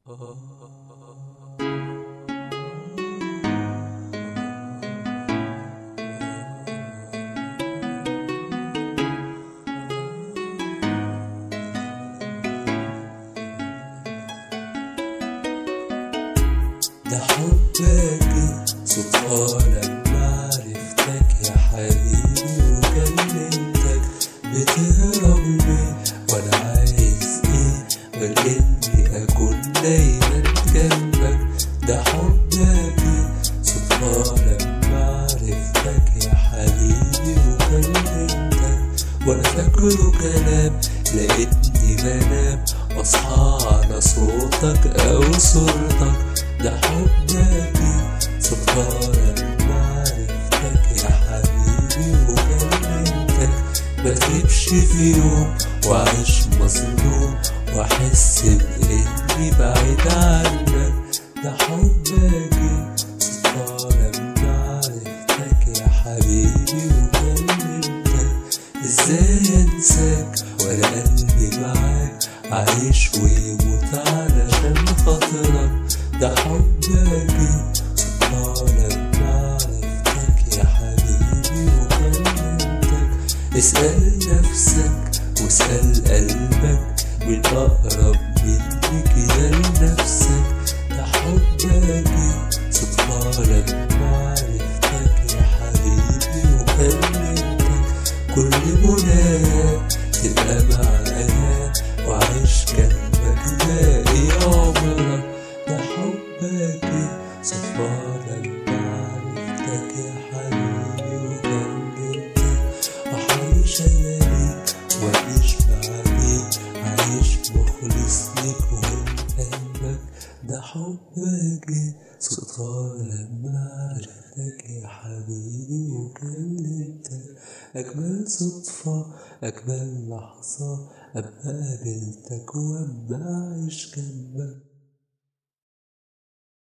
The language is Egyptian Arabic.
ده حبك صدفة لما عرفتك يا حبيبي وكلمتك بتهرب ليه وانا عايز ايه غير اني اكون دايما جنبك ده حبك صدفة لما عرفتك يا حبيبي وكلمتك وانا فاكره كلام لقيتني بنام واصحى على صوتك او صورتك ده حبك صدفة لما عرفتك يا حبيبي وكلمتك متغيبش في يوم وعيش مظلوم واحس باني بعيد عنك ده حبك صدفة لما عرفتك يا حبيبي وكلمتك ازاي انساك وانا قلبي معاك عايش ويموت علشان خاطرك ده حبك صدفة لما عرفتك يا حبيبي وكلمتك اسأل نفسك واسأل قلبك من أقرب مني كده لنفسك ده حبك صدفة لما عرفتك يا حبيبي وكلمتك كل منايا تبقى معايا وعيش جنبك باقي عمرك ده حبك صدفة لما عرفتك يا حبيبي وكلمتك وعايش أنا ليك وعيش بعديك عايش مخلص ليك ومن قلبك ده حبك صدفة لما عرفتك يا حبيبي وكلمتك أجمل صدفة أجمل لحظة أما قابلتك وأما أعيش جنبك